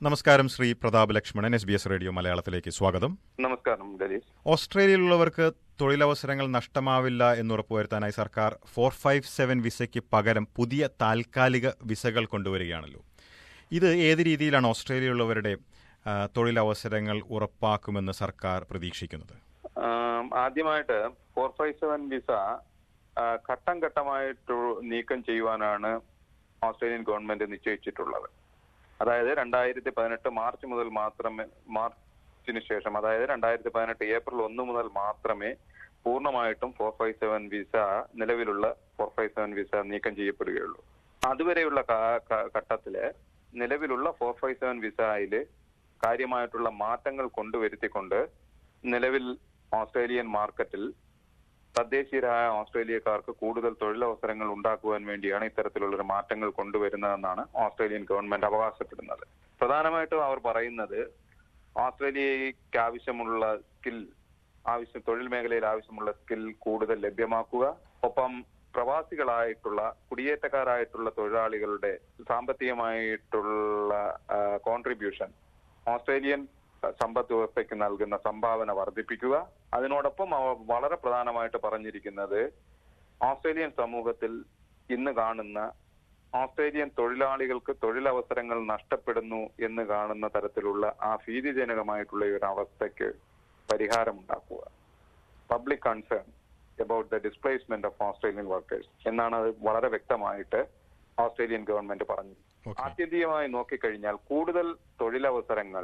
നമസ്കാരം Shri Prathap Lakshmanan S B S radio മലയാളത്തിലേക്ക് സ്വാഗതം നമസ്കാരം ഡലീസ് ഓസ്ട്രേലിയയിലുള്ളവർക്ക് തൊഴിലവസരങ്ങൾ നഷ്ടമാവില്ല എന്നുറപ്പുവരുത്താനായി സർക്കാർ ഫോർ ഫൈവ് സെവൻ വിസയ്ക്ക് പകരം പുതിയ താൽക്കാലിക വിസകൾ കൊണ്ടുവരികയാണല്ലോ ഇത് ഏത് രീതിയിലാണ് ഓസ്ട്രേലിയയിലുള്ളവരുടെ ആ, തൊഴിലവസരങ്ങൾ ഉറപ്പാക്കുമെന്ന് സർക്കാർ പ്രതീക്ഷിക്കുന്നത് ആം, ആദ്യമായിട്ട് ഫോർ ഫൈവ് സെവൻ വിസ ആ, ഘട്ടം ഘട്ടമായിട്ട് നീക്കം ചെയ്യുവാനാണ് ഓസ്ട്രേലിയൻ ഗവൺമെന്റ് നിശ്ചയിച്ചിട്ടുള്ളത് അതായത് രണ്ടായിരത്തി പതിനെട്ട് മാർച്ച് മുതൽ മാത്രമേ മാർച്ചിന് ശേഷം അതായത് രണ്ടായിരത്തി പതിനെട്ട് ഏപ്രിൽ ഒന്ന് മുതൽ മാത്രമേ പൂർണ്ണമായിട്ടും ഫോർ ഫൈവ് സെവൻ വിസ നിലവിലുള്ള ഫോർ ഫൈവ് സെവൻ വിസ നീക്കം ചെയ്യപ്പെടുകയുള്ളൂ അതുവരെയുള്ള കാ- ക- ഘട്ടത്തില് നിലവിലുള്ള ഫോർ ഫൈവ് സെവൻ വിസയില് കാര്യമായിട്ടുള്ള മാറ്റങ്ങൾ കൊണ്ടുവരുത്തിക്കൊണ്ട് നിലവിൽ ഓസ്ട്രേലിയൻ മാർക്കറ്റിൽ തദ്ദേശീയരായ ഓസ്ട്രേലിയക്കാർക്ക് കൂടുതൽ തൊഴിലവസരങ്ങൾ ഉണ്ടാക്കുവാൻ വേണ്ടിയാണ് ഇത്തരത്തിലുള്ളൊരു മാറ്റങ്ങൾ കൊണ്ടുവരുന്നതെന്നാണ് ഓസ്ട്രേലിയൻ ഗവൺമെന്റ് അവകാശപ്പെടുന്നത് പ്രധാനമായിട്ടും അവർ പറയുന്നത് ഓസ്ട്രേലിയയ്ക്ക് ആവശ്യമുള്ള സ്കിൽ ആവശ്യം തൊഴിൽ മേഖലയിൽ ആവശ്യമുള്ള സ്കിൽ കൂടുതൽ ലഭ്യമാക്കുക ഒപ്പം പ്രവാസികളായിട്ടുള്ള കുടിയേറ്റക്കാരായിട്ടുള്ള തൊഴിലാളികളുടെ സാമ്പത്തികമായിട്ടുള്ള കോൺട്രിബ്യൂഷൻ ഓസ്ട്രേലിയൻ സമ്പദ് വ്യവസ്ഥയ്ക്ക് നൽകുന്ന സംഭാവന വർദ്ധിപ്പിക്കുക അതിനോടൊപ്പം അവർ വളരെ പ്രധാനമായിട്ട് പറഞ്ഞിരിക്കുന്നത് ഓസ്ട്രേലിയൻ സമൂഹത്തിൽ ഇന്ന് കാണുന്ന ഓസ്ട്രേലിയൻ തൊഴിലാളികൾക്ക് തൊഴിലവസരങ്ങൾ നഷ്ടപ്പെടുന്നു എന്ന് കാണുന്ന തരത്തിലുള്ള ആ ഭീതിജനകമായിട്ടുള്ള ഈ ഒരു അവസ്ഥയ്ക്ക് പരിഹാരമുണ്ടാക്കുക public concern about the displacement of Australian workers എന്നാണ് അത് വളരെ വ്യക്തമായിട്ട് ഓസ്ട്രേലിയൻ ഗവൺമെന്റ് പറഞ്ഞത് ഓക്കെ ആത്യന്തികമായി നോക്കിക്കഴിഞ്ഞാൽ കൂടുതൽ തൊഴിലവസരങ്ങൾ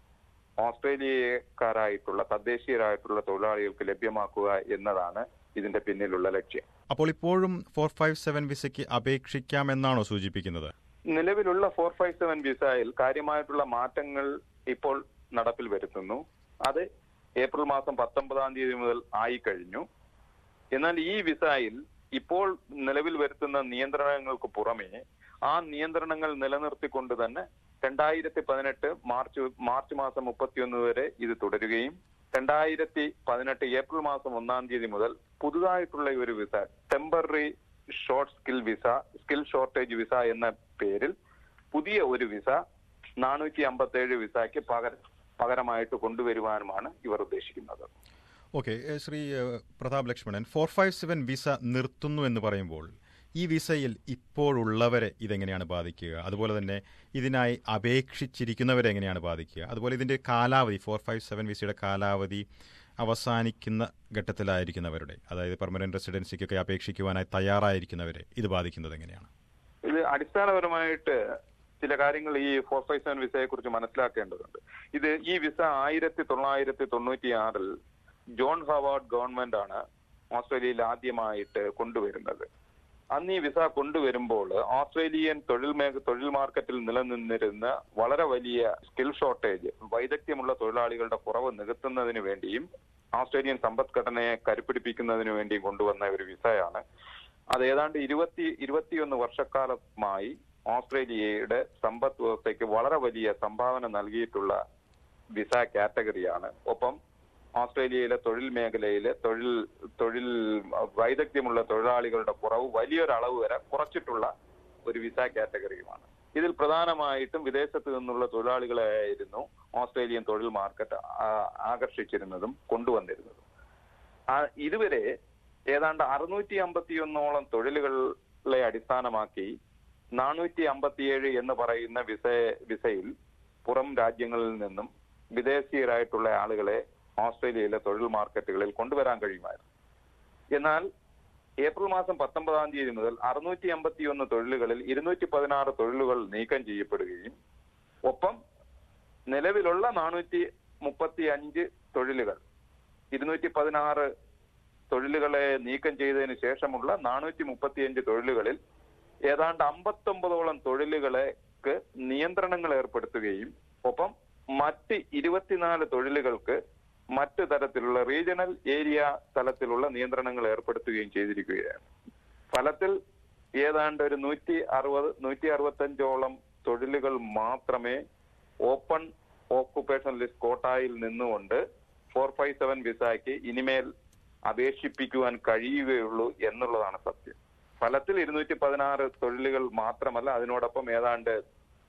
ഓസ്ട്രേലിയക്കാരായിട്ടുള്ള തദ്ദേശീയരായിട്ടുള്ള തൊഴിലാളികൾക്ക് ലഭ്യമാക്കുക എന്നതാണ് ഇതിന്റെ പിന്നിലുള്ള ലക്ഷ്യം അപ്പോൾ ഇപ്പോഴും ഫോർ ഫൈവ് സെവൻ വിസയ്ക്ക് അപേക്ഷിക്കാമെന്നാണോ സൂചിപ്പിക്കുന്നത് നിലവിലുള്ള ഫോർ ഫൈവ് സെവൻ വിസയിൽ കാര്യമായിട്ടുള്ള മാറ്റങ്ങൾ ഇപ്പോൾ നടപ്പിൽ വരുത്തുന്നു അത് ഏപ്രിൽ മാസം പത്തൊമ്പതാം തീയതി മുതൽ ആയി കഴിഞ്ഞു എന്നാൽ ഈ വിസയിൽ ഇപ്പോൾ നിലവിൽ വരുത്തുന്ന നിയന്ത്രണങ്ങൾക്ക് പുറമെ ആ നിയന്ത്രണങ്ങൾ നിലനിർത്തിക്കൊണ്ട് തന്നെ രണ്ടായിരത്തി പതിനെട്ട് മാർച്ച് മാർച്ച് മാസം മുപ്പത്തിയൊന്ന് വരെ ഇത് തുടരുകയും രണ്ടായിരത്തി പതിനെട്ട് ഏപ്രിൽ മാസം ഒന്നാം തീയതി മുതൽ പുതുതായിട്ടുള്ള ഈ ഒരു visa temporary short skill visa skill shortage visa എന്ന പേരിൽ പുതിയ ഒരു വിസ നാനൂറ്റി അമ്പത്തി ഏഴ് വിസയ്ക്ക് പകരം പകരമായിട്ട് കൊണ്ടുവരുവാനുമാണ് ഇവർ ഉദ്ദേശിക്കുന്നത് ഓക്കെ ഏ, ശ്രീ ഏ, Prathap Lakshmanan four five seven visa നിർത്തുന്നു എന്ന് പറയുമ്പോൾ ഈ വിസയിൽ ഇപ്പോഴുള്ളവരെ ഇതെങ്ങനെയാണ് ബാധിക്കുക അതുപോലെ തന്നെ ഇതിനായി അപേക്ഷിച്ചിരിക്കുന്നവരെ എങ്ങനെയാണ് ബാധിക്കുക അതുപോലെ ഇതിന്റെ കാലാവധി ഫോർ ഫൈവ് സെവൻ വിസയുടെ കാലാവധി അവസാനിക്കുന്ന ഘട്ടത്തിലായിരിക്കുന്നവരുടെ അതായത് പെർമനന്റ് റെസിഡൻസിക്കൊക്കെ അപേക്ഷിക്കുവാനായി തയ്യാറായിരിക്കുന്നവരെ ഇത് ബാധിക്കുന്നത് എങ്ങനെയാണ് ഇത് അടിസ്ഥാനപരമായിട്ട് ചില കാര്യങ്ങൾ ഈ ഫോർ ഫൈവ് സെവൻ വിസയെ കുറിച്ച് മനസ്സിലാക്കേണ്ടതുണ്ട് ഇത് ഈ വിസ ആയിരത്തി തൊള്ളായിരത്തി തൊണ്ണൂറ്റി ആറിൽ ജോൺ ഹവാർഡ് ഗവൺമെന്റ് ആണ് ഓസ്ട്രേലിയയിൽ ആദ്യമായിട്ട് കൊണ്ടുവരുന്നത് അന്ന് ഈ വിസ കൊണ്ടുവരുമ്പോൾ ഓസ്ട്രേലിയൻ തൊഴിൽ മേഖ തൊഴിൽ മാർക്കറ്റിൽ നിലനിന്നിരുന്ന വളരെ വലിയ സ്കിൽ ഷോർട്ടേജ് വൈദഗ്ധ്യമുള്ള തൊഴിലാളികളുടെ കുറവ് നികത്തുന്നതിന് വേണ്ടിയും ഓസ്ട്രേലിയൻ സമ്പദ്ഘടനയെ കരുപ്പിടിപ്പിക്കുന്നതിന് വേണ്ടിയും കൊണ്ടുവന്ന ഒരു വിസയാണ് അത് ഏതാണ്ട് ഇരുപത്തി ഇരുപത്തിയൊന്ന് വർഷക്കാലമായി ഓസ്ട്രേലിയയുടെ സമ്പദ് വ്യവസ്ഥയ്ക്ക് വളരെ വലിയ സംഭാവന നൽകിയിട്ടുള്ള വിസ കാറ്റഗറിയാണ് ഒപ്പം ഓസ്ട്രേലിയയിലെ തൊഴിൽ മേഖലയിലെ തൊഴിൽ തൊഴിൽ വൈദഗ്ധ്യമുള്ള തൊഴിലാളികളുടെ കുറവ് വലിയൊരളവ് വരെ കുറച്ചിട്ടുള്ള ഒരു വിസ കാറ്റഗറിയുമാണ് ഇതിൽ പ്രധാനമായിട്ടും വിദേശത്ത് നിന്നുള്ള തൊഴിലാളികളെയായിരുന്നു ഓസ്ട്രേലിയൻ തൊഴിൽ മാർക്കറ്റ് ആ- ആകർഷിച്ചിരുന്നതും കൊണ്ടുവന്നിരുന്നതും ആ ഇതുവരെ ഏതാണ്ട് അറുന്നൂറ്റി അമ്പത്തിയൊന്നോളം തൊഴിലുകളെ അടിസ്ഥാനമാക്കി നാനൂറ്റി അമ്പത്തിയേഴ് എന്ന് പറയുന്ന വിസ വിസയിൽ പുറം രാജ്യങ്ങളിൽ നിന്നും വിദേശീയരായിട്ടുള്ള ആളുകളെ ഓസ്ട്രേലിയയിലെ തൊഴിൽ മാർക്കറ്റുകളിൽ കൊണ്ടുവരാൻ കഴിയുമായിരുന്നു എന്നാൽ ഏപ്രിൽ മാസം പത്തൊമ്പതാം തീയതി മുതൽ അറുന്നൂറ്റി അമ്പത്തിയൊന്ന് തൊഴിലുകളിൽ ഇരുന്നൂറ്റി പതിനാറ് തൊഴിലുകൾ നീക്കം ചെയ്യപ്പെടുകയും ഒപ്പം നിലവിലുള്ള നാനൂറ്റി മുപ്പത്തി അഞ്ച് തൊഴിലുകൾ ഇരുന്നൂറ്റി പതിനാറ് തൊഴിലുകളെ നീക്കം ചെയ്തതിന് ശേഷമുള്ള നാനൂറ്റി മുപ്പത്തിയഞ്ച് തൊഴിലുകളിൽ ഏതാണ്ട് അമ്പത്തൊമ്പതോളം തൊഴിലുകളെക്ക് നിയന്ത്രണങ്ങൾ ഏർപ്പെടുത്തുകയും ഒപ്പം മറ്റ് ഇരുപത്തിനാല് തൊഴിലുകൾക്ക് മറ്റ് തരത്തിലുള്ള റീജിയണൽ ഏരിയ തലത്തിലുള്ള നിയന്ത്രണങ്ങൾ ഏർപ്പെടുത്തുകയും ചെയ്തിരിക്കുകയാണ് ഫലത്തിൽ ഏതാണ്ട് ഒരു നൂറ്റി അറുപത് നൂറ്റി അറുപത്തഞ്ചോളം തൊഴിലുകൾ മാത്രമേ ഓപ്പൺ ഓക്കുപേഷൻ ലിസ്റ്റ് കോട്ടായിൽ നിന്നുകൊണ്ട് ഫോർ ഫൈവ് സെവൻ വിസയ്ക്ക് ഇനിമേൽ അപേക്ഷിപ്പിക്കുവാൻ കഴിയുകയുള്ളൂ എന്നുള്ളതാണ് സത്യം ഫലത്തിൽ ഇരുന്നൂറ്റി പതിനാറ് തൊഴിലുകൾ മാത്രമല്ല അതിനോടൊപ്പം ഏതാണ്ട്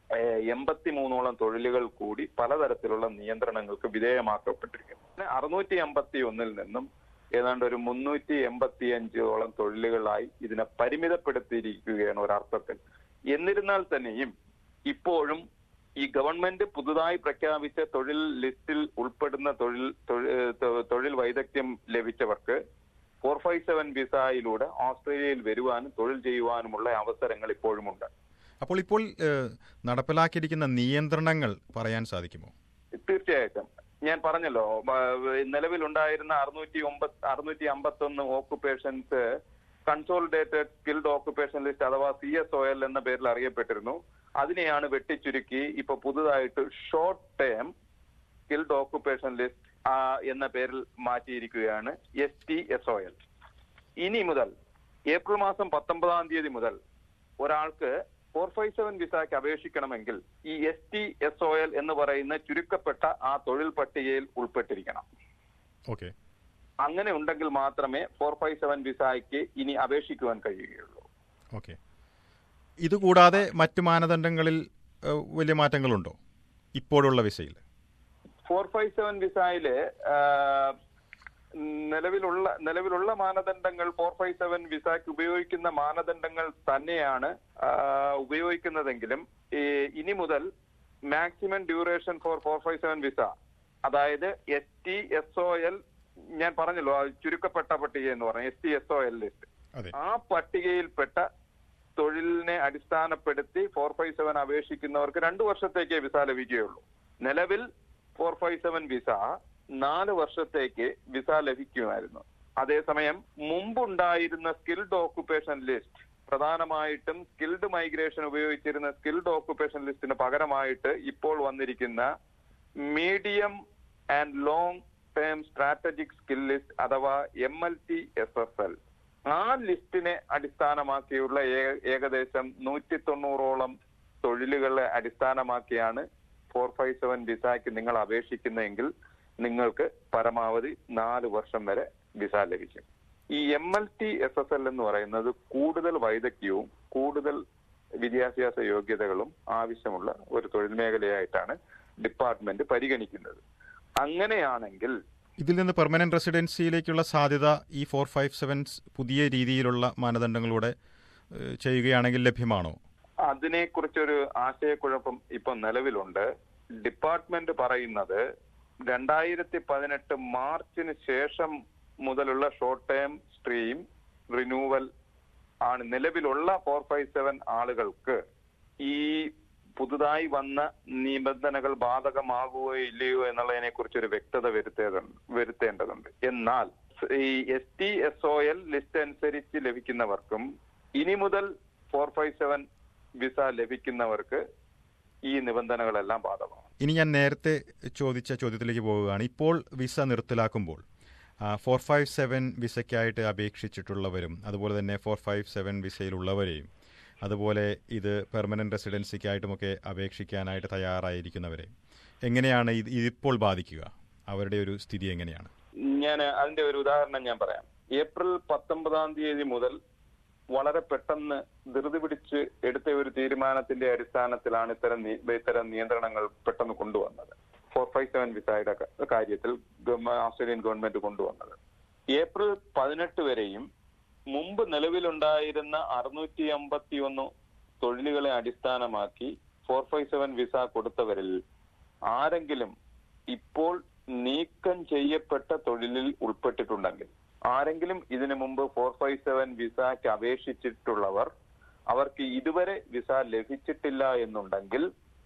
എൺപത്തി മൂന്നോളം തൊഴിലുകൾ കൂടി പലതരത്തിലുള്ള നിയന്ത്രണങ്ങൾക്ക് വിധേയമാക്കപ്പെട്ടിരിക്കുന്നു അറുന്നൂറ്റി അമ്പത്തി ഒന്നിൽ നിന്നും ഏതാണ്ട് ഒരു മുന്നൂറ്റി എൺപത്തി അഞ്ചോളം തൊഴിലുകളായി ഇതിനെ പരിമിതപ്പെടുത്തിയിരിക്കുകയാണ് ഒരർത്ഥത്തിൽ എന്നിരുന്നാൽ തന്നെയും ഇപ്പോഴും ഈ ഗവൺമെന്റ് പുതുതായി പ്രഖ്യാപിച്ച തൊഴിൽ ലിസ്റ്റിൽ ഉൾപ്പെടുന്ന തൊഴിൽ തൊഴിൽ വൈദഗ്ധ്യം ലഭിച്ചവർക്ക് ഫോർ ഫൈവ് സെവൻ വിസയിലൂടെ ഓസ്ട്രേലിയയിൽ വരുവാനും തൊഴിൽ ചെയ്യുവാനുമുള്ള അവസരങ്ങൾ ഇപ്പോഴുമുണ്ട് അപ്പോൾ ഇപ്പോൾ നടപ്പിലാക്കിയിരിക്കുന്ന നിയന്ത്രണങ്ങൾ പറയാൻ സാധിക്കുമോ തീർച്ചയായിട്ടും ഞാൻ പറഞ്ഞല്ലോ നിലവിലുണ്ടായിരുന്ന അറുന്നൂറ്റി ഒമ്പത് അറുന്നൂറ്റി അമ്പത്തി ഒന്ന് occupations consolidated skilled occupation list അഥവാ സി എസ് ഒ എൽ എന്ന പേരിൽ അറിയപ്പെട്ടിരുന്നു അതിനെയാണ് വെട്ടിച്ചുരുക്കി ഇപ്പൊ പുതുതായിട്ട് short term skilled occupation list എന്ന പേരിൽ മാറ്റിയിരിക്കുകയാണ് S T S O L ഇനി മുതൽ ഏപ്രിൽ മാസം പത്തൊമ്പതാം തീയതി മുതൽ ഒരാൾക്ക് ഫോർ ഫൈവ് സെവൻ വിസയ്ക്ക് അപേക്ഷിക്കണമെങ്കിൽ ഈ S T S O L എന്ന് പറയുന്ന ചുരുക്കപ്പെട്ട ആ തൊഴിൽ പട്ടികയിൽ ഉൾപ്പെട്ടിരിക്കണം ഓക്കെ അങ്ങനെ ഉണ്ടെങ്കിൽ മാത്രമേ ഫോർ ഫൈവ് സെവൻ വിസയ്ക്ക് ഇനി അപേക്ഷിക്കുവാൻ കഴിയുകയുള്ളൂ ഓക്കെ ഇതുകൂടാതെ മറ്റു മാനദണ്ഡങ്ങളിൽ വലിയ മാറ്റങ്ങളുണ്ടോ ഇപ്പോഴുള്ള വിസയിൽ ഫോർ ഫൈവ് സെവൻ വിസയില് നിലവിലുള്ള നിലവിലുള്ള മാനദണ്ഡങ്ങൾ ഫോർ ഫൈവ് സെവൻ വിസയ്ക്ക് ഉപയോഗിക്കുന്ന മാനദണ്ഡങ്ങൾ തന്നെയാണ് ഉപയോഗിക്കുന്നതെങ്കിലും ഇനി മുതൽ maximum duration four four five seven visa അതായത് S T S O L ഞാൻ പറഞ്ഞല്ലോ ചുരുക്കപ്പെട്ട പട്ടിക എന്ന് പറഞ്ഞ S T S O L list ആ പട്ടികയിൽപ്പെട്ട തൊഴിലിനെ അടിസ്ഥാനപ്പെടുത്തി ഫോർ ഫൈവ് സെവൻ അപേക്ഷിക്കുന്നവർക്ക് രണ്ടു വർഷത്തേക്കേ വിസ ലഭിക്കുകയുള്ളൂ നിലവിൽ ഫോർ ഫൈവ് സെവൻ വിസ നാല് വർഷത്തേക്ക് വിസ ലഭിക്കുമായിരുന്നു അതേസമയം മുമ്പുണ്ടായിരുന്ന സ്കിൽഡ് ഓക്കുപേഷൻ ലിസ്റ്റ് പ്രധാനമായിട്ടും സ്കിൽഡ് മൈഗ്രേഷൻ ഉപയോഗിച്ചിരുന്ന സ്കിൽഡ് ഓക്കുപേഷൻ ലിസ്റ്റിന് പകരമായിട്ട് ഇപ്പോൾ വന്നിരിക്കുന്ന medium and long term strategic skill list അഥവാ M L T S S L ആ ലിസ്റ്റിനെ അടിസ്ഥാനമാക്കിയുള്ള ഏകദേശം നൂറ്റി തൊണ്ണൂറോളം തൊഴിലുകളെ അടിസ്ഥാനമാക്കിയാണ് ഫോർ ഫൈവ് സെവൻ വിസയ്ക്ക് നിങ്ങൾ അപേക്ഷിക്കുന്നതെങ്കിൽ നിങ്ങൾക്ക് പരമാവധി നാല് വർഷം വരെ വിസ ലഭിക്കും ഈ M L T S S L എന്ന് പറയുന്നത് കൂടുതൽ വൈദഗ്ധ്യവും കൂടുതൽ വിദ്യാഭ്യാസ യോഗ്യതകളും ആവശ്യമുള്ള ഒരു തൊഴിൽ മേഖലയായിട്ടാണ് ഡിപ്പാർട്ട്മെന്റ് പരിഗണിക്കുന്നത് അങ്ങനെയാണെങ്കിൽ ഇതിൽ നിന്ന് പെർമനന്റ് റെസിഡൻസിയിലേക്കുള്ള സാധ്യത ഈ ഫോർ ഫൈവ് സെവൻ പുതിയ രീതിയിലുള്ള മാനദണ്ഡങ്ങളൂടെ ചെയ്യുകയാണെങ്കിൽ ലഭ്യമാണോ അതിനെക്കുറിച്ചൊരു ആശയക്കുഴപ്പം ഇപ്പൊ നിലവിലുണ്ട് ഡിപ്പാർട്ട്മെന്റ് പറയുന്നത് രണ്ടായിരത്തി പതിനെട്ട് മാർച്ചിന് ശേഷം മുതലുള്ള ഷോർട്ട് ടേം സ്ട്രീം റിന്യൂവൽ ആണ് നിലവിലുള്ള ഫോർ ഫൈവ് സെവൻ ആളുകൾക്ക് ഈ പുതുതായി വന്ന നിബന്ധനകൾ ബാധകമാകുകയോ ഇല്ലയോ എന്നുള്ളതിനെ കുറിച്ച് ഒരു വ്യക്തത വരുത്തേതുണ്ട് വരുത്തേണ്ടതുണ്ട് എന്നാൽ ഈ S T S O L list അനുസരിച്ച് ലഭിക്കുന്നവർക്കും ഇനി മുതൽ ഫോർ ഫൈവ് സെവൻ വിസ ലഭിക്കുന്നവർക്ക് ഈ നിബന്ധനകളെല്ലാം ബാധകമാണ് ഇനി ഞാൻ നേരത്തെ ചോദിച്ച ചോദ്യത്തിലേക്ക് പോവുകയാണ് ഇപ്പോൾ വിസ നിർത്തലാക്കുമ്പോൾ ഫോർ ഫൈവ് സെവൻ വിസയ്ക്കായിട്ട് അപേക്ഷിച്ചിട്ടുള്ളവരും അതുപോലെ തന്നെ ഫോർ ഫൈവ് സെവൻ വിസയിലുള്ളവരെയും അതുപോലെ ഇത് പെർമനന്റ് റെസിഡൻസിക്കായിട്ടുമൊക്കെ അപേക്ഷിക്കാനായിട്ട് തയ്യാറായിരിക്കുന്നവരെ എങ്ങനെയാണ് ഇത് ഇതിപ്പോൾ ബാധിക്കുക അവരുടെ ഒരു സ്ഥിതി എങ്ങനെയാണ് ഞാൻ അതിന്റെ ഒരു ഉദാഹരണം ഞാൻ പറയാം ഏപ്രിൽ പത്തൊമ്പതാം തീയതി മുതൽ വളരെ പെട്ടെന്ന് ധൃതി പിടിച്ച് എടുത്ത ഒരു തീരുമാനത്തിന്റെ അടിസ്ഥാനത്തിലാണ് ഇത്തരം ഇത്തരം നിയന്ത്രണങ്ങൾ പെട്ടെന്ന് കൊണ്ടുവന്നത് ഫോർ ഫൈവ് സെവൻ വിസയുടെ കാര്യത്തിൽ ഓസ്ട്രേലിയൻ ഗവൺമെന്റ് കൊണ്ടുവന്നത് ഏപ്രിൽ പതിനെട്ട് വരെയും മുമ്പ് നിലവിലുണ്ടായിരുന്ന അറുന്നൂറ്റി അമ്പത്തി ഒന്ന് തൊഴിലുകളെ അടിസ്ഥാനമാക്കി ഫോർ ഫൈവ് സെവൻ വിസ കൊടുത്തവരിൽ ആരെങ്കിലും ഇപ്പോൾ നീക്കം ചെയ്യപ്പെട്ട തൊഴിലിൽ ഉൾപ്പെട്ടിട്ടുണ്ടെങ്കിൽ ആരെങ്കിലും ഇതിനു മുമ്പ് ഫോർ ഫൈവ് സെവൻ വിസയ്ക്ക് അപേക്ഷിച്ചിട്ടുള്ളവർ അവർക്ക് ഇതുവരെ വിസ ലഭിച്ചിട്ടില്ല എന്നുണ്ടെങ്കിൽ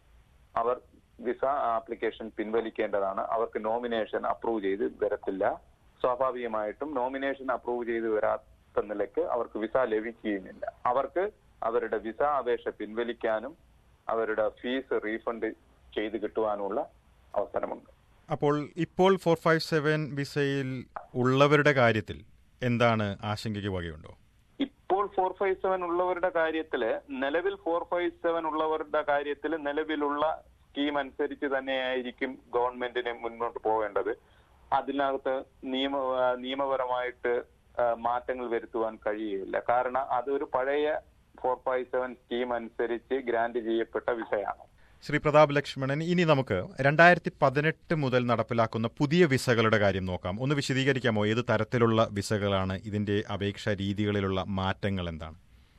അവർ വിസ ആപ്ലിക്കേഷൻ പിൻവലിക്കേണ്ടതാണ് അവർക്ക് നോമിനേഷൻ അപ്രൂവ് ചെയ്ത് വരത്തില്ല സ്വാഭാവികമായിട്ടും നോമിനേഷൻ അപ്രൂവ് ചെയ്ത് വരാത്ത നിലയ്ക്ക് അവർക്ക് വിസ ലഭിക്കുകയുമില്ല അവർക്ക് അവരുടെ വിസ അപേക്ഷ പിൻവലിക്കാനും അവരുടെ ഫീസ് റീഫണ്ട് ചെയ്ത് കിട്ടുവാനുള്ള അവസരമുണ്ട് അപ്പോൾ ഇപ്പോൾ ഫോർ ഫൈവ് സെവൻ വിസയിൽ ഉള്ളവരുടെ കാര്യത്തിൽ എന്താണ് ആശങ്കയ്ക്ക് വകയുണ്ടോ ഇപ്പോൾ ഫോർ ഫൈവ് സെവൻ ഉള്ളവരുടെ കാര്യത്തില് നിലവിൽ ഫോർ ഫൈവ് സെവൻ ഉള്ളവരുടെ കാര്യത്തിൽ നിലവിലുള്ള സ്കീം അനുസരിച്ച് തന്നെയായിരിക്കും ഗവൺമെന്റിന് മുന്നോട്ട് പോകേണ്ടത് അതിനകത്ത് നിയമ നിയമപരമായിട്ട് മാറ്റങ്ങൾ വരുത്തുവാൻ കഴിയുകയില്ല കാരണം അതൊരു പഴയ ഫോർ ഫൈവ് സെവൻ സ്കീം അനുസരിച്ച് ഗ്രാന്റ് ചെയ്യപ്പെട്ട വിസയാണ് ശ്രീ പ്രതാപ് ലക്ഷ്മണൻ ഇനി നമുക്ക് രണ്ടായിരത്തി പതിനെട്ട് മുതൽ നടപ്പിലാക്കുന്ന പുതിയ വിസകളുടെ കാര്യം നോക്കാം ഒന്ന് വിശദീകരിക്കാമോ ഏത് തരത്തിലുള്ള വിസകളാണ് ഇതിന്റെ അപേക്ഷാ രീതികളിലുള്ള മാറ്റങ്ങൾ എന്താണ്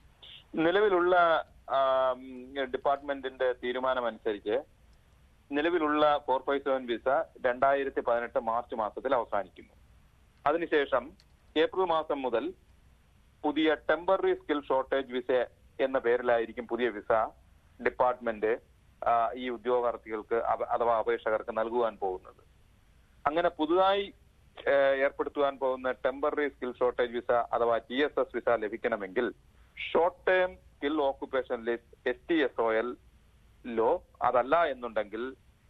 നിലവിലുള്ള ആം, ഡിപ്പാർട്ട്മെന്റിന്റെ തീരുമാനമനുസരിച്ച് നിലവിലുള്ള ഫോർ ഫൈവ് സെവൻ വിസ രണ്ടായിരത്തി പതിനെട്ട് മാർച്ച് മാസത്തിൽ അവസാനിക്കുന്നു അതിനുശേഷം ഏപ്രിൽ മാസം മുതൽ പുതിയ ടെമ്പററി സ്കിൽ ഷോർട്ടേജ് വിസ എന്ന പേരിലായിരിക്കും പുതിയ വിസ ഡിപ്പാർട്ട്മെന്റ് ആ, ഈ ഉദ്യോഗാർത്ഥികൾക്ക് അവ- അഥവാ അപേക്ഷകർക്ക് നൽകുവാൻ പോകുന്നത് അങ്ങനെ പുതുതായി ഏഹ്, ഏർപ്പെടുത്തുവാൻ പോകുന്ന ടെമ്പററി സ്കിൽ ഷോർട്ടേജ് വിസ അഥവാ ടി എസ് എസ് വിസ ലഭിക്കണമെങ്കിൽ short term skill occupation list S T S O L ലോ അതല്ല എന്നുണ്ടെങ്കിൽ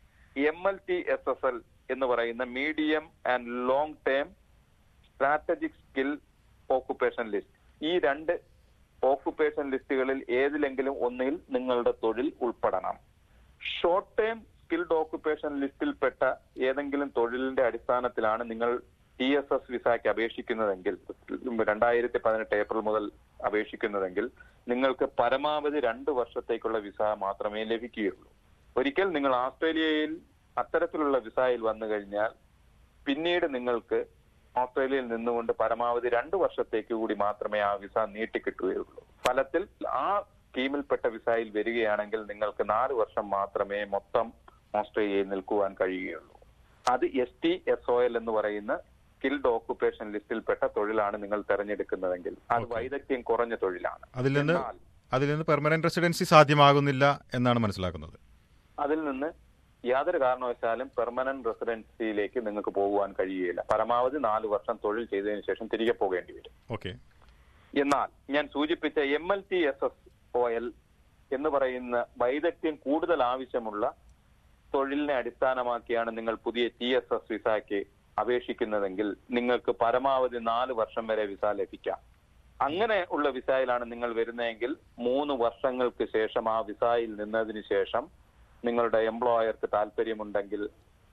M L T S S L എന്ന് പറയുന്ന medium and long term strategic skill occupation list ഈ രണ്ട് occupation ലിസ്റ്റുകളിൽ ഏതിലെങ്കിലും ഒന്നിൽ നിങ്ങളുടെ തൊഴിൽ ഉൾപ്പെടണം ഷോർട്ട് ടേം സ്കിൽഡ് ഓക്കുപേഷൻ ലിസ്റ്റിൽപ്പെട്ട ഏതെങ്കിലും തൊഴിലിന്റെ അടിസ്ഥാനത്തിലാണ് നിങ്ങൾ ടി എസ് എസ് വിസയ്ക്ക് അപേക്ഷിക്കുന്നതെങ്കിൽ രണ്ടായിരത്തി പതിനെട്ട് ഏപ്രിൽ മുതൽ അപേക്ഷിക്കുന്നതെങ്കിൽ നിങ്ങൾക്ക് പരമാവധി രണ്ട് വർഷത്തേക്കുള്ള വിസ മാത്രമേ ലഭിക്കുകയുള്ളൂ ഒരിക്കൽ നിങ്ങൾ ഓസ്ട്രേലിയയിൽ അത്തരത്തിലുള്ള വിസയിൽ വന്നു കഴിഞ്ഞാൽ പിന്നീട് നിങ്ങൾക്ക് ഓസ്ട്രേലിയയിൽ നിന്നുകൊണ്ട് പരമാവധി രണ്ട് വർഷത്തേക്ക് കൂടി മാത്രമേ ആ വിസ നീട്ടിക്കിട്ടുകയുള്ളൂ ഫലത്തിൽ ആ സ്കീമിൽപ്പെട്ട വിസയിൽ വരികയാണെങ്കിൽ നിങ്ങൾക്ക് നാല് വർഷം മാത്രമേ മൊത്തം ഓസ്ട്രേലിയയിൽ നിൽക്കുവാൻ കഴിയുകയുള്ളൂ അത് S T S O L എന്ന് പറയുന്ന സ്കിൽഡ് ഓക്കുപേഷൻ ലിസ്റ്റിൽപ്പെട്ട തൊഴിലാണ് നിങ്ങൾ തെരഞ്ഞെടുക്കുന്നതെങ്കിൽ അത് Okay. വൈദഗ്ധ്യം കുറഞ്ഞ തൊഴിലാണ് അതിൽ നിന്ന് എന്നാൽ അതിൽ നിന്ന് പെർമനന്റ് റെസിഡൻസി സാധ്യമാകുന്നില്ല എന്നാണ് മനസ്സിലാക്കുന്നത് അതിൽ നിന്ന് യാതൊരു കാരണവശാലും പെർമനന്റ് റെസിഡൻസിയിലേക്ക് നിങ്ങൾക്ക് പോകുവാൻ കഴിയുകയില്ല പരമാവധി നാല് വർഷം തൊഴിൽ ചെയ്തതിനു ശേഷം തിരികെ പോകേണ്ടി വരും ഓക്കെ എന്നാൽ ഞാൻ സൂചിപ്പിച്ച M L T S S O L എന്ന് പറയുന്ന വൈദഗ്ധ്യം കൂടുതൽ ആവശ്യമുള്ള തൊഴിലിനെ അടിസ്ഥാനമാക്കിയാണ് നിങ്ങൾ പുതിയ ടി എസ് എസ് വിസയ്ക്ക് അപേക്ഷിക്കുന്നതെങ്കിൽ നിങ്ങൾക്ക് പരമാവധി നാല് വർഷം വരെ വിസ ലഭിക്കാം അങ്ങനെ ഉള്ള വിസയിലാണ് നിങ്ങൾ വരുന്നതെങ്കിൽ മൂന്ന് വർഷങ്ങൾക്ക് ശേഷം ആ വിസയിൽ നിന്നതിന് ശേഷം നിങ്ങളുടെ എംപ്ലോയർക്ക് താല്പര്യമുണ്ടെങ്കിൽ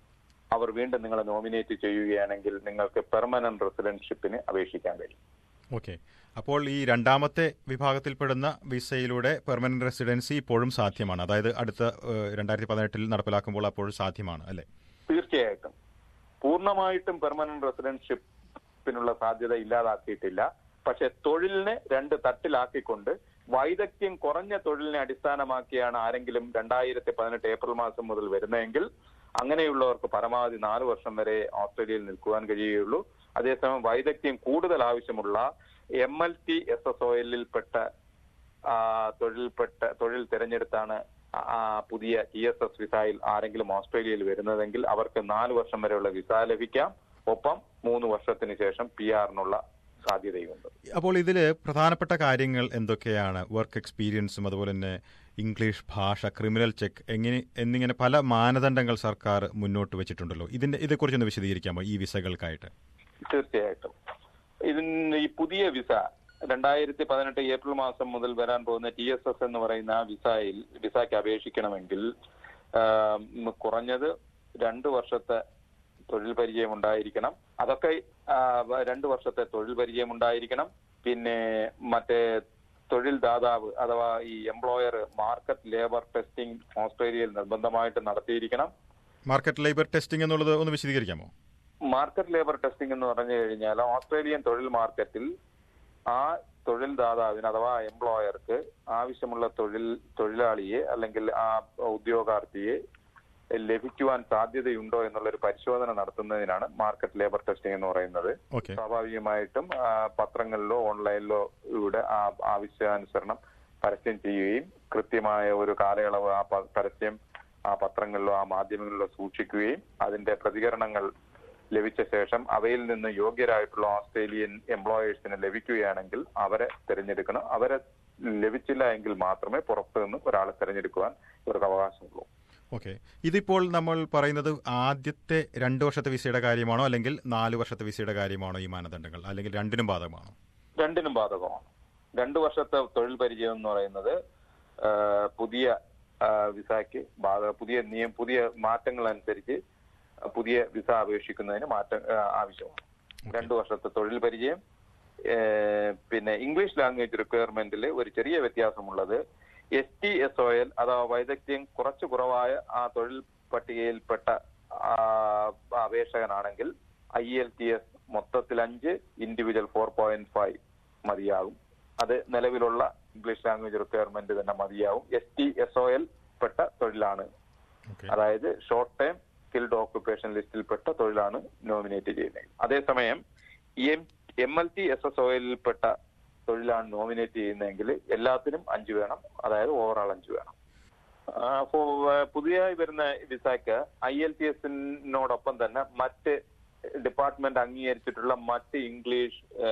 അവർ വീണ്ടും നിങ്ങളെ നോമിനേറ്റ് ചെയ്യുകയാണെങ്കിൽ നിങ്ങൾക്ക് പെർമനന്റ് റെസിഡൻഷിപ്പിന് അപേക്ഷിക്കാൻ കഴിയും ഓക്കെ അപ്പോൾ ഈ രണ്ടാമത്തെ വിഭാഗത്തിൽപ്പെടുന്ന വിസയിലൂടെ പെർമനന്റ് റെസിഡൻസി ഇപ്പോഴും സാധ്യമാണ് അതായത് അടുത്ത രണ്ടായിരത്തി പതിനെട്ടിൽ നടപ്പിലാക്കുമ്പോൾ അപ്പോഴും സാധ്യമാണ് അല്ലേ തീർച്ചയായിട്ടും പൂർണ്ണമായിട്ടും പെർമനന്റ് റെസിഡൻഷിപ്പിനുള്ള സാധ്യത ഇല്ലാതാക്കിയിട്ടില്ല പക്ഷെ തൊഴിലിനെ രണ്ട് തട്ടിലാക്കിക്കൊണ്ട് വൈദഗ്ധ്യം കുറഞ്ഞ തൊഴിലിനെ അടിസ്ഥാനമാക്കിയാണ് ആരെങ്കിലും രണ്ടായിരത്തി പതിനെട്ട് ഏപ്രിൽ മാസം മുതൽ വരുന്നതെങ്കിൽ അങ്ങനെയുള്ളവർക്ക് പരമാവധി നാല് വർഷം വരെ ഓസ്ട്രേലിയയിൽ നിൽക്കുവാൻ കഴിയുകയുള്ളൂ അതേസമയം വൈദഗ്ധ്യം കൂടുതൽ ആവശ്യമുള്ള M L T S S O എല്ലിൽപ്പെട്ട തൊഴിൽപ്പെട്ട തൊഴിൽ തിരഞ്ഞെടുത്താണ് ആ പുതിയ ടി എസ് എസ് വിസയിൽ ആരെങ്കിലും ഓസ്ട്രേലിയയിൽ വരുന്നതെങ്കിൽ അവർക്ക് നാല് വർഷം വരെയുള്ള വിസ ലഭിക്കാം ഒപ്പം മൂന്ന് വർഷത്തിന് ശേഷം പി ആറിനുള്ള സാധ്യതയുമുണ്ട് അപ്പോൾ ഇതിൽ പ്രധാനപ്പെട്ട കാര്യങ്ങൾ എന്തൊക്കെയാണ് വർക്ക് എക്സ്പീരിയൻസും അതുപോലെ തന്നെ ഇംഗ്ലീഷ് ഭാഷ ക്രിമിനൽ ചെക്ക് എങ്ങനെ എന്നിങ്ങനെ പല മാനദണ്ഡങ്ങൾ സർക്കാർ മുന്നോട്ട് വെച്ചിട്ടുണ്ടല്ലോ ഇതിന്റെ ഇതേക്കുറിച്ചൊന്ന് വിശദീകരിക്കാമോ ഈ വിസകൾക്കായിട്ട് തീർച്ചയായിട്ടും ഇതിന് ഈ പുതിയ വിസ രണ്ടായിരത്തി പതിനെട്ട് ഏപ്രിൽ മാസം മുതൽ വരാൻ പോകുന്ന ടി എസ് എസ് എന്ന് പറയുന്ന ആ വിസയിൽ വിസയ്ക്ക് അപേക്ഷിക്കണമെങ്കിൽ ആം, കുറഞ്ഞത് രണ്ട് വർഷത്തെ തൊഴിൽ പരിചയം ഉണ്ടായിരിക്കണം അതൊക്കെ ആ, വ- രണ്ട് വർഷത്തെ തൊഴിൽ പരിചയം ഉണ്ടായിരിക്കണം പിന്നെ മറ്റേ തൊഴിൽ ദാതാവ് അഥവാ ഈ എംപ്ലോയർ മാർക്കറ്റ് ലേബർ ടെസ്റ്റിംഗ് ഓസ്ട്രേലിയയിൽ നിർബന്ധമായിട്ട് നടത്തിയിരിക്കണം മാർക്കറ്റ് ലേബർ ടെസ്റ്റിംഗ് എന്നുള്ളത് ഒന്ന് വിശദീകരിക്കാമോ മാർക്കറ്റ് ലേബർ ടെസ്റ്റിംഗ് എന്ന് പറഞ്ഞു കഴിഞ്ഞാൽ ഓസ്ട്രേലിയൻ തൊഴിൽ മാർക്കറ്റിൽ ആ തൊഴിൽ ദാതാവിന് അഥവാ എംപ്ലോയർക്ക് ആവശ്യമുള്ള തൊഴിൽ തൊഴിലാളിയെ അല്ലെങ്കിൽ ആ ഉദ്യോഗാർത്ഥിയെ ലഭിക്കുവാൻ സാധ്യതയുണ്ടോ എന്നുള്ള ഒരു പരിശോധന നടത്തുന്നതിനാണ് മാർക്കറ്റ് ലേബർ ടെസ്റ്റിംഗ് എന്ന് പറയുന്നത് ഓക്കെ സ്വാഭാവികമായിട്ടും ആ, പത്രങ്ങളിലോ ഓൺലൈനിലോ ഇവിടെ ആ ആവശ്യാനുസരണം പരസ്യം ചെയ്യുകയും കൃത്യമായ ഒരു കാലയളവ് ആ പ- പരസ്യം ആ പത്രങ്ങളിലോ ആ മാധ്യമങ്ങളിലോ സൂക്ഷിക്കുകയും അതിന്റെ പ്രതികരണങ്ങൾ ലഭിച്ച ശേഷം അവയിൽ നിന്ന് യോഗ്യരായിട്ടുള്ള ഓസ്ട്രേലിയൻ എംപ്ലോയേഴ്സിന് ലഭിക്കുകയാണെങ്കിൽ അവരെ തിരഞ്ഞെടുക്കണം അവരെ ലഭിച്ചില്ല എങ്കിൽ മാത്രമേ പുറത്തു നിന്ന് ഒരാളെ തിരഞ്ഞെടുക്കുവാൻ ഇവർക്ക് അവകാശമുള്ളൂ ഓക്കെ ഇതിപ്പോൾ നമ്മൾ പറയുന്നത് ആദ്യത്തെ രണ്ട് വർഷത്തെ വിസയുടെ കാര്യമാണോ അല്ലെങ്കിൽ നാല് വർഷത്തെ വിസയുടെ കാര്യമാണോ ഈ മാനദണ്ഡങ്ങൾ അല്ലെങ്കിൽ രണ്ടിനും ബാധകമാണോ രണ്ടിനും ബാധകമാണ് രണ്ടു വർഷത്തെ തൊഴിൽ പരിചയം എന്ന് പറയുന്നത് ആ, പുതിയ ആ, വിസയ്ക്ക് ബാധക പുതിയ നിയം പുതിയ മാറ്റങ്ങൾ അനുസരിച്ച് പുതിയ വിസ അപേക്ഷിക്കുന്നതിന് മാറ്റം ആ, ആവശ്യമാണ് രണ്ടു വർഷത്തെ തൊഴിൽ പരിചയം ഏ, പിന്നെ ഇംഗ്ലീഷ് ലാംഗ്വേജ് റിക്വയർമെന്റിൽ ഒരു ചെറിയ വ്യത്യാസമുള്ളത് S T S O L അഥവാ വൈദഗ്ധ്യം കുറച്ച് കുറവായ ആ തൊഴിൽ പട്ടികയിൽപ്പെട്ട ആ, അപേക്ഷകനാണെങ്കിൽ ഐ എൽ ടി എസ് മൊത്തത്തിൽ അഞ്ച് ഇൻഡിവിജ്വൽ ഫോർ പോയിന്റ് ഫൈവ് മതിയാകും അത് നിലവിലുള്ള ഇംഗ്ലീഷ് ലാംഗ്വേജ് റിക്വയർമെന്റ് തന്നെ മതിയാവും S T S O L പെട്ട തൊഴിലാണ് ഓക്കെ അതായത് ഷോർട്ട് ടൈം സ്കിൽഡ് ഓക്കുപേഷൻ ലിസ്റ്റിൽപ്പെട്ട തൊഴിലാണ് നോമിനേറ്റ് ചെയ്യുന്നത് അതേസമയം M M L T S S ഒയിൽപ്പെട്ട തൊഴിലാണ് നോമിനേറ്റ് ചെയ്യുന്നതെങ്കിൽ എല്ലാത്തിനും അഞ്ച് വേണം അതായത് ഓവറോൾ അഞ്ച് വേണം ആ, ഫോ- ആ, പുതിയതായി വരുന്ന വിസയ്ക്ക് ഐ എൽ ടി എസിനോടൊപ്പം തന്നെ മറ്റ് ഡിപ്പാർട്ട്മെന്റ് അംഗീകരിച്ചിട്ടുള്ള മറ്റ് ഇംഗ്ലീഷ് ആ,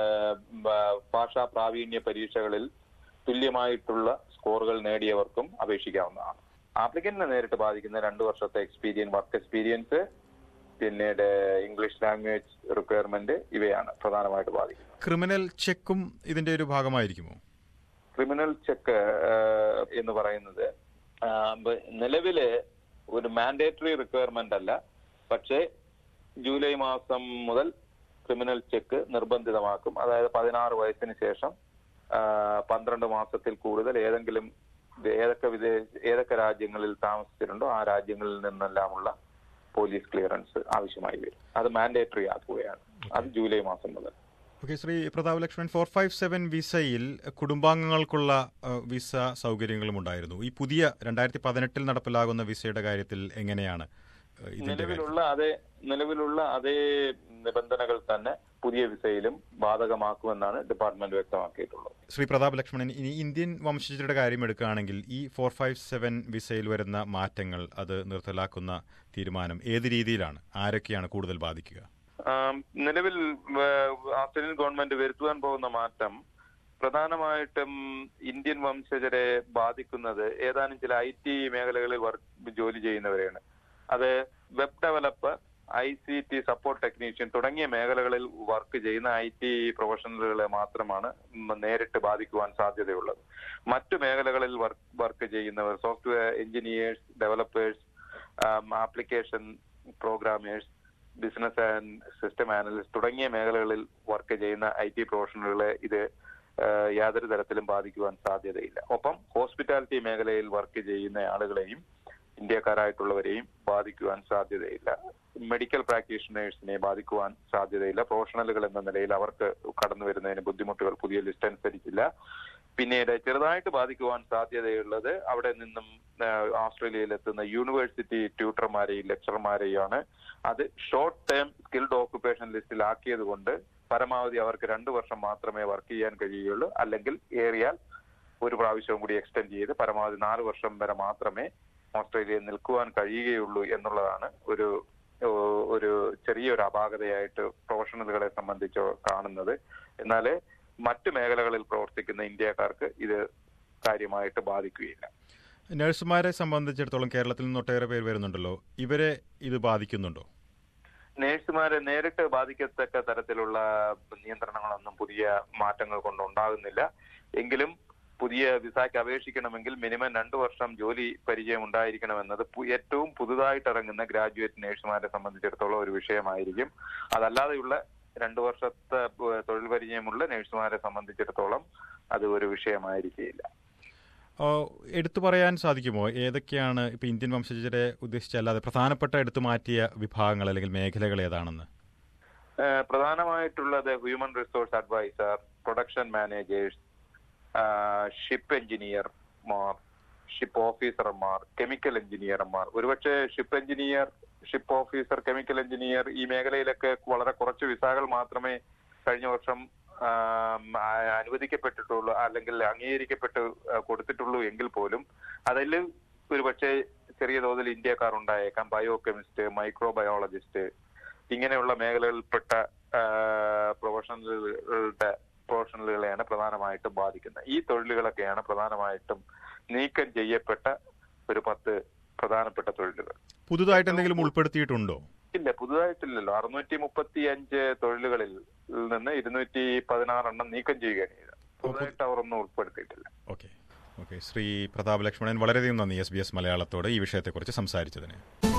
ബ- ഭാഷാ പ്രാവീണ്യ പരീക്ഷകളിൽ തുല്യമായിട്ടുള്ള സ്കോറുകൾ നേടിയവർക്കും അപേക്ഷിക്കാവുന്നതാണ് ആപ്ലിക്കന്റിനെ നേരിട്ട് ബാധിക്കുന്ന രണ്ടു വർഷത്തെ എക്സ്പീരിയൻസ് വർക്ക് എക്സ്പീരിയൻസ് പിന്നീട് ഇംഗ്ലീഷ് ലാംഗ്വേജ് റിക്വയർമെന്റ് ഇവയാണ് പ്രധാനമായിട്ട് ബാധിക്കുന്നത് ക്രിമിനൽ ചെക്കും ഇതിന്റെ ഒരു ഭാഗമായിരിക്കുമോ ക്രിമിനൽ ചെക്ക് എന്ന് പറയുന്നത് ആ, ബ- നിലവില് ഒരു മാൻഡേറ്ററി റിക്വയർമെന്റ് അല്ല പക്ഷേ ജൂലൈ മാസം മുതൽ ക്രിമിനൽ ചെക്ക് നിർബന്ധിതമാക്കും അതായത് പതിനാറ് വയസ്സിന് ശേഷം ആ, പന്ത്രണ്ട് മാസത്തിൽ കൂടുതൽ ഏതെങ്കിലും ഏതൊക്കെ വിദേശ ഏതൊക്കെ രാജ്യങ്ങളിൽ താമസിച്ചിട്ടുണ്ടോ ആ രാജ്യങ്ങളിൽ നിന്നെല്ലാമുള്ള പോലീസ് ക്ലിയറൻസ് ആവശ്യമായി വരും അത് മാൻഡേറ്ററി ആക്കുകയാണ് അത് ജൂലൈ മാസം മുതൽ okay Shri Prathap Lakshman four five seven വിസയിൽ കുടുംബാംഗങ്ങൾക്കുള്ള അഹ്, വിസ സൗകര്യങ്ങളും ഉണ്ടായിരുന്നു ഈ പുതിയ രണ്ടായിരത്തി പതിനെട്ടിൽ നടപ്പിലാകുന്ന വിസയുടെ കാര്യത്തിൽ എങ്ങനെയാണ് അഹ്, ഇതിന്റെ കാര്യം നിലവിലുള്ള അതേ നിലവിലുള്ള അതേ നിബന്ധനകൾ തന്നെ പുതിയ വിസയിലും ബാധകമാക്കുമെന്നാണ് ഡിപ്പാർട്ട്മെന്റ് വ്യക്തമാക്കിയിട്ടുള്ളത് ശ്രീ പ്രതാപ് ലക്ഷ്മണൻ ഇനി ഇന്ത്യൻ വംശജരുടെ കാര്യം എടുക്കുകയാണെങ്കിൽ ഈ ഫോർ ഫൈവ് സെവൻ വിസയിൽ വരുന്ന മാറ്റങ്ങൾ അത് നിർത്തലാക്കുന്ന തീരുമാനം ഏത് രീതിയിലാണ് ആരൊക്കെയാണ് കൂടുതൽ ബാധിക്കുക ആം, നിലവിൽ ഏഹ്, ഓസ്ട്രേലിയൻ ഗവൺമെന്റ് വരുത്തുവാൻ പോകുന്ന മാറ്റം പ്രധാനമായിട്ടും ഇന്ത്യൻ വംശജരെ ബാധിക്കുന്നത് ഏതാനും ചില ഐ ടി മേഖലകളിൽ വർക്ക് ജോലി ചെയ്യുന്നവരെയാണ് അത് web developer I C T support technician തുടങ്ങിയ മേഖലകളിൽ വർക്ക് ചെയ്യുന്ന ഐ ടി പ്രൊഫഷണലുകളെ മാത്രമാണ് ഉം നേരിട്ട് ബാധിക്കുവാൻ സാധ്യതയുള്ളത് മറ്റു മേഖലകളിൽ വർക്ക് ചെയ്യുന്നവർ software engineers developers application programmers business and system analyst തുടങ്ങിയ മേഖലകളിൽ വർക്ക് ചെയ്യുന്ന ഐ ടി പ്രൊഫഷണലുകളെ ഇത് ആ, യാതൊരു തരത്തിലും ബാധിക്കുവാൻ സാധ്യതയില്ല ഒപ്പം ഹോസ്പിറ്റാലിറ്റി മേഖലയിൽ വർക്ക് ചെയ്യുന്ന ആളുകളെയും ഇന്ത്യക്കാരായിട്ടുള്ളവരെയും ബാധിക്കുവാൻ സാധ്യതയില്ല മെഡിക്കൽ പ്രാക്ടീഷണേഴ്സിനെ ബാധിക്കുവാൻ സാധ്യതയില്ല പ്രൊഫഷണലുകൾ എന്ന നിലയിൽ അവർക്ക് കടന്നു വരുന്നതിന് ബുദ്ധിമുട്ടുകൾ പുതിയ ലിസ്റ്റ് അനുസരിച്ചില്ല പിന്നീട് ചെറുതായിട്ട് ബാധിക്കുവാൻ സാധ്യതയുള്ളത് അവിടെ നിന്നും ആ, ഓസ്ട്രേലിയയിൽ എത്തുന്ന യൂണിവേഴ്സിറ്റി ട്യൂട്ടർമാരെയും ലെക്ചർമാരെയാണ് അത് ഷോർട്ട് ടേം സ്കിൽഡ് ഓക്കുപേഷൻ ലിസ്റ്റിലാക്കിയത് കൊണ്ട് പരമാവധി അവർക്ക് രണ്ടു വർഷം മാത്രമേ വർക്ക് ചെയ്യാൻ കഴിയുകയുള്ളൂ അല്ലെങ്കിൽ ഏറിയാൽ ഒരു പ്രാവശ്യവും കൂടി എക്സ്റ്റെൻഡ് ചെയ്ത് പരമാവധി നാല് വർഷം വരെ മാത്രമേ ഓസ്ട്രേലിയയിൽ നിൽക്കുവാൻ കഴിയുകയുള്ളൂ എന്നുള്ളതാണ് ഒരു ഓ- ഒരു ചെറിയൊരു അപാകതയായിട്ട് പ്രൊഫഷണലുകളെ സംബന്ധിച്ച് കാണുന്നത് എന്നാൽ മറ്റു മേഖലകളിൽ പ്രവർത്തിക്കുന്ന ഇന്ത്യക്കാർക്ക് ഇത് കാര്യമായിട്ട് ബാധിക്കുകയില്ല നഴ്സുമാരെ സംബന്ധിച്ചിടത്തോളം കേരളത്തിൽ നിന്ന് ഒട്ടേറെ പേര് വരുന്നുണ്ടല്ലോ ഇവരെ ഇത് ബാധിക്കുന്നുണ്ടോ നേഴ്സുമാരെ നേരിട്ട് ബാധിക്കത്തക്ക തരത്തിലുള്ള നിയന്ത്രണങ്ങളൊന്നും പുതിയ മാറ്റങ്ങൾ കൊണ്ടുണ്ടാകുന്നില്ല എങ്കിലും പുതിയ വിസയ്ക്ക് അപേക്ഷിക്കണമെങ്കിൽ മിനിമം രണ്ടു വർഷം ജോലി പരിചയം ഉണ്ടായിരിക്കണമെന്നത് പു- ഏറ്റവും പുതുതായിട്ട് ഇറങ്ങുന്ന ഗ്രാജുവേറ്റ് നേഴ്സുമാരെ സംബന്ധിച്ചിടത്തോളം ഒരു വിഷയമായിരിക്കും അതല്ലാതെയുള്ള രണ്ടു വർഷത്തെ ഏഹ്, തൊഴിൽ പരിചയമുള്ള നേഴ്സുമാരെ സംബന്ധിച്ചിടത്തോളം അത് ഒരു വിഷയമായിരിക്കില്ല ഓ, എടുത്തു പറയാൻ സാധിക്കുമോ ഏതൊക്കെയാണ് ഇപ്പൊ ഇന്ത്യൻ വംശജരെ ഉദ്ദേശിച്ചല്ലാതെ പ്രധാനപ്പെട്ട എടുത്തു മാറ്റിയ വിഭാഗങ്ങൾ അല്ലെങ്കിൽ മേഖലകൾ ഏതാണെന്ന് ഏഹ് പ്രധാനമായിട്ടുള്ളത് human resource adviser production managers ship എഞ്ചിനീയർമാർ ഷിപ്പ് ഓഫീസർമാർ കെമിക്കൽ എഞ്ചിനീയർമാർ ഒരുപക്ഷെ ship engineer ship officer chemical engineer ഈ മേഖലയിലൊക്കെ വളരെ കുറച്ച് വിസകൾ മാത്രമേ കഴിഞ്ഞ വർഷം ആം, ആ- അനുവദിക്കപ്പെട്ടിട്ടുള്ളൂ അല്ലെങ്കിൽ അംഗീകരിക്കപ്പെട്ട് ആ, കൊടുത്തിട്ടുള്ളൂ എങ്കിൽ പോലും അതിൽ ഒരുപക്ഷെ ചെറിയ തോതിൽ ഇന്ത്യക്കാർ ഉണ്ടായേക്കാം ബയോ കെമിസ്റ്റ് മൈക്രോ ബയോളജിസ്റ്റ് ഇങ്ങനെയുള്ള മേഖലകളിൽപ്പെട്ട ആ, പ്രൊഫഷണലുകളുടെ പ്രൊഫഷണലുകളെയാണ് പ്രധാനമായിട്ടും ബാധിക്കുന്നത് ഈ തൊഴിലുകളൊക്കെയാണ് പ്രധാനമായിട്ടും നീക്കം ചെയ്യപ്പെട്ട ഒരു പത്ത് പ്രധാനപ്പെട്ട തൊഴിലുകൾ പുതുതായിട്ട് എന്തെങ്കിലും ഉൾപ്പെടുത്തിയിട്ടുണ്ടോ ഇല്ല പുതുതായിട്ടില്ലല്ലോ അറുന്നൂറ്റി മുപ്പത്തി അഞ്ച് തൊഴിലുകളിൽ നിന്ന് ഇരുന്നൂറ്റി പതിനാറെണ്ണം നീക്കം ചെയ്യുകയാണ് ചെയ്തത് പുതുതായിട്ട് അവർ ഒന്നും ഉൾപ്പെടുത്തിയിട്ടില്ല ഓക്കെ ഓക്കെ ശ്രീ പ്രതാപ് ലക്ഷ്മണൻ വളരെയധികം നന്ദി എസ് ബി എസ് മലയാളത്തോട് ഈ വിഷയത്തെക്കുറിച്ച് സംസാരിച്ചതിന്